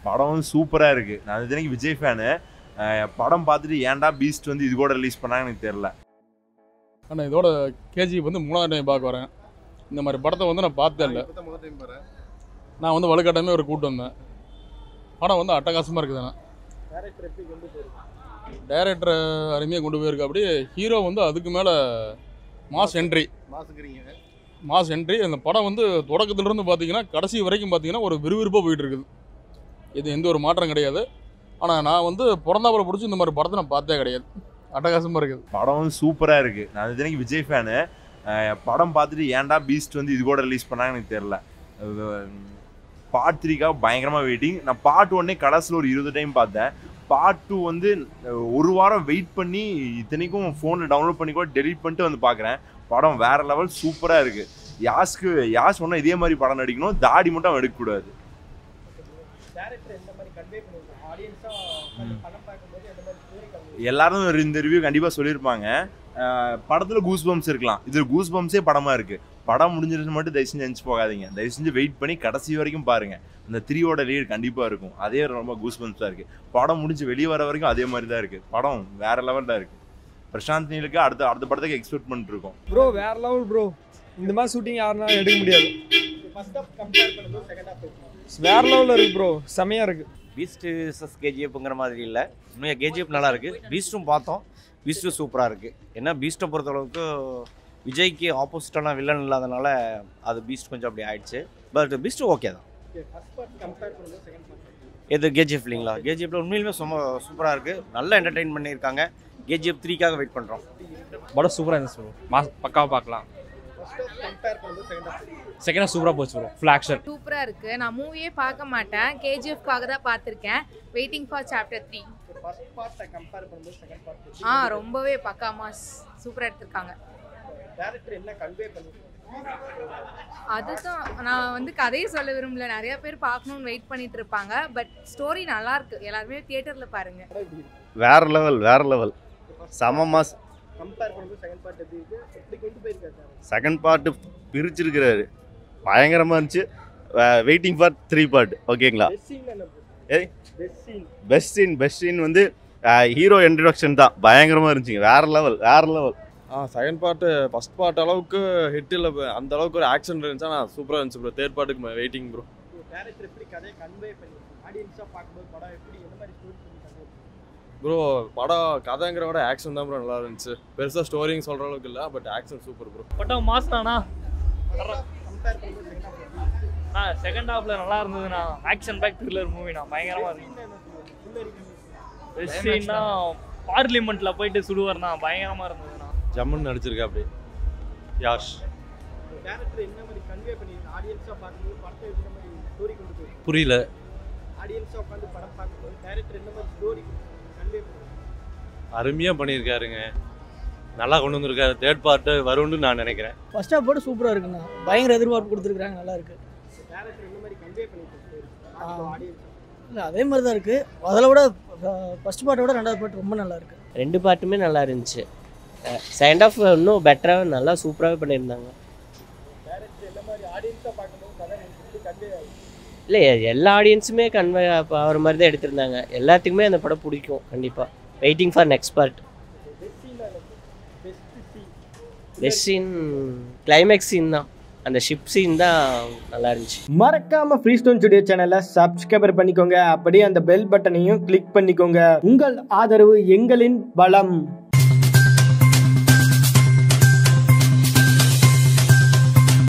படம் வந்து சூப்பராக இருக்குது நான் இதுக்கு விஜய் ஃபேனு படம் பார்த்துட்டு ஏன்டா பீஸ்ட் வந்து இது கூட ரிலீஸ் பண்ணாங்கன்னு எனக்கு தெரில ஆனால் இதோட கேஜி வந்து மூணாவது டைம் பார்க்க வரேன் இந்த மாதிரி படத்தை வந்து நான் பார்த்தே இல்லை நான் வந்து வலுக்கட்டாயமே ஒரு கூட்டு வந்தேன் படம் வந்து அட்டகாசமாக இருக்குதுண்ணா டேரக்டர் அருமையாக கொண்டு போயிருக்கு அப்படியே ஹீரோ வந்து அதுக்கு மேலே மாஸ் என்ட்ரி மாஸ் என்ட்ரி அந்த படம் வந்து தொடக்கத்துலேருந்து பார்த்தீங்கன்னா கடைசி வரைக்கும் பார்த்தீங்கன்னா ஒரு விறுவிறுப்பாக போயிட்டு இருக்குது இது எந்த ஒரு மாற்றம் கிடையாது ஆனால் நான் வந்து பிறந்தாப்புல பிடிச்சி இந்த மாதிரி படத்தை நான் பார்த்தே கிடையாது அட்டகாசமாக இருக்குது படம் வந்து சூப்பராக இருக்குது நான் இதுக்கு விஜய் ஃபேனு படம் பார்த்துட்டு ஏன்டா பீஸ்ட் வந்து இது கூட ரிலீஸ் பண்ணாங்கன்னு எனக்கு தெரில பார்ட் த்ரீக்காக பயங்கரமாக வெயிட்டிங் நான் பார்ட் ஒன்னே கடைசியில் ஒரு இருபது டைம் பார்த்தேன் பார்ட் டூ வந்து அஹ், ஒரு வாரம் வெயிட் பண்ணி இத்தனைக்கும் ஃபோனில் டவுன்லோட் பண்ணி கூட டெலீட் பண்ணிட்டு வந்து பார்க்குறேன் படம் வேற லெவல் சூப்பராக இருக்குது யாஸ்க்கு யாஸ் சொன்னால் இதே மாதிரி படம் நடிக்கணும் தாடி மட்டும் அவன் எடுக்கக்கூடாது எல்லாரும் ஒரு இந்த ரிவ்யூ கண்டிப்பாக சொல்லியிருப்பாங்க அஹ் படத்துல கூஸ் பம்ப்ஸ் இருக்கலாம் இது கூஸ் பம்ப்ஸே படமா இருக்கு படம் முடிஞ்சிருச்சு மட்டும் தயவு செஞ்சு நினச்சி போகாதீங்க தயவு செஞ்சு வெயிட் பண்ணி கடைசி வரைக்கும் பாருங்க இந்த த்ரீயோட லீட் கண்டிப்பா இருக்கும் அதே ரொம்ப கூஸ் பம்ப்ஸாக இருக்கு படம் முடிஞ்சு வெளியே வர வரைக்கும் அதே மாதிரி தான் இருக்கு படம் வேற லெவலில் இருக்கு பிரசாந்த் நீலுக்கு அடுத்த அடுத்த படத்துக்கு எக்ஸ்பெக்ட் பண்ணிட்டு இருக்கோம் ப்ரோ வேற லெவல் ப்ரோ இந்த மாதிரி ஷூட்டிங் யாருனாலும் எடுக்க முடியாது வேற லெவலில் இருக்கு ப்ரோ செமையா இருக்கு பீஸ்ட் விசஸ் கேஜிஎஃப்ங்கிற மாதிரி இல்லை இன்னும் கேஜிஎஃப் நல்லா இருக்கு பீஸ்ட்டும் பார்த்தோம் பீஸ்ட்டும் சூப்பராக இருக்கு ஏன்னா பீஸ்ட்டை பொறுத்தளவுக்கு விஜய்க்கு ஆப்போசிட்டான வில்லன் இல்லாதனால அது பீஸ்ட் கொஞ்சம் அப்படி ஆயிடுச்சு பட் பீஸ்ட்டும் ஓகே தான் எது கேஜிஎஃப் இல்லைங்களா கேஜிஎஃப்ல உண்மையிலுமே சும்மா சூப்பராக இருக்கு நல்லா என்டர்டெயின் பண்ணியிருக்காங்க கேஜிஎஃப் த்ரீக்காக வெயிட் பண்ணுறோம் படம் சூப்பராக இருந்துச்சு ப்ரோ மாஸ் பக்காவாக பார்க்கலாம் செகண்டாக சூப்பராக போச்சு ப்ரோ ஃபுல் ஆக்ஷன் சூப்பராக இருக்கு நான் மூவியே பார்க்க மாட்டேன் கேஜிஎஃப்காக தான் பார்த்துருக்கேன் வெயிட்டிங் ஃபார் சாப்டர் த்ரீ ஆ ரொம்பவே பக்கா மாஸ் சூப்பராக எடுத்திருக்காங்க அதுதான் நான் வந்து கதையை சொல்ல விரும்பல நிறைய பேர் பார்க்கணும்னு வெயிட் பண்ணிட்டு இருப்பாங்க பட் ஸ்டோரி நல்லா இருக்கு எல்லாருமே தியேட்டர்ல பாருங்க வேற லெவல் வேற லெவல் செம மாஸ் செகண்ட் பார்ட்டு பிரிச்சிருக்கிறாரு பயங்கரமாக இருந்துச்சு வெயிட்டிங் ஃபார் த்ரீ பார்ட் ஓகேங்களா ஏய் பெஸ்ட் சீன் பெஸ்ட் சீன் வந்து ஹீரோ இன்ட்ரடக்ஷன் தான் பயங்கரமாக இருந்துச்சுங்க வேற லெவல் வேற லெவல் ஆ செகண்ட் பார்ட்டு ஃபர்ஸ்ட் பார்ட் அளவுக்கு ஹிட் இல்லை அந்த அளவுக்கு ஒரு ஆக்ஷன் இருந்துச்சா நான் சூப்பராக இருந்துச்சு ப்ரோ தேர்ட் பார்ட்டுக்கு வெயிட்டிங் ப்ரோ ப்ரோ படம் கதைங்கிற விட ஆக்ஷன் தான் ப்ரோ நல்லா இருந்துச்சு பெருசாக ஸ்டோரிங் சொல்கிற அளவுக்கு இல்லை பட் ஆக்ஷன் சூப்பர் ப்ரோ படம் மாசானா ஆ செகண்ட் ஹாஃப்ல நல்லா இருந்ததுண்ணா ஆக்ஷன் பேக் த்ரில்லர் மூவிண்ணா பயங்கரமா இருந்துச்சு சீன்னா பார்லிமெண்ட்ல போயிட்டு சுடுவார்ண்ணா பயங்கரமா இருந்ததுண்ணா ஜம்முன்னு நடிச்சிருக்கா அப்படி யாஷ் புரியல அருமையாக பண்ணியிருக்காருங்க நல்லா கொண்டு வந்திருக்காரு தேர்ட் பார்ட்டு வரும்னு நான் நினைக்கிறேன் ஃபர்ஸ்ட் ஹாஃப் போட்டு சூப்பராக இருக்குண்ணா பயங்கர எதிர்பார்ப்பு கொடுத்துருக்காங்க நல்லா இருக்கு இல்லை அதே மாதிரி தான் இருக்குது அதில் விட ஃபர்ஸ்ட் பார்ட்டை விட ரெண்டாவது பார்ட் ரொம்ப நல்லா இருக்கு ரெண்டு பாட்டுமே நல்லா இருந்துச்சு செகண்ட் ஆஃப் இன்னும் பெட்டராக நல்லா சூப்பராகவே பண்ணியிருந்தாங்க இல்லை எல்லா ஆடியன்ஸுமே கன்வே ஆகிற மாதிரி தான் எடுத்திருந்தாங்க எல்லாத்துக்குமே அந்த படம் பிடிக்கும் கண்டிப்பாக waiting for next part best scene climax scene தான் அந்த ஷிப் சீன் தான் நல்லா இருந்துச்சு மறக்காம ஃப்ரீ ஸ்டோன் ஸ்டுடியோ சேனலை சப்ஸ்கிரைபர் பண்ணிக்கோங்க அப்படியே அந்த பெல் பட்டனையும் கிளிக் பண்ணிக்கோங்க உங்கள் ஆதரவு எங்களின் பலம்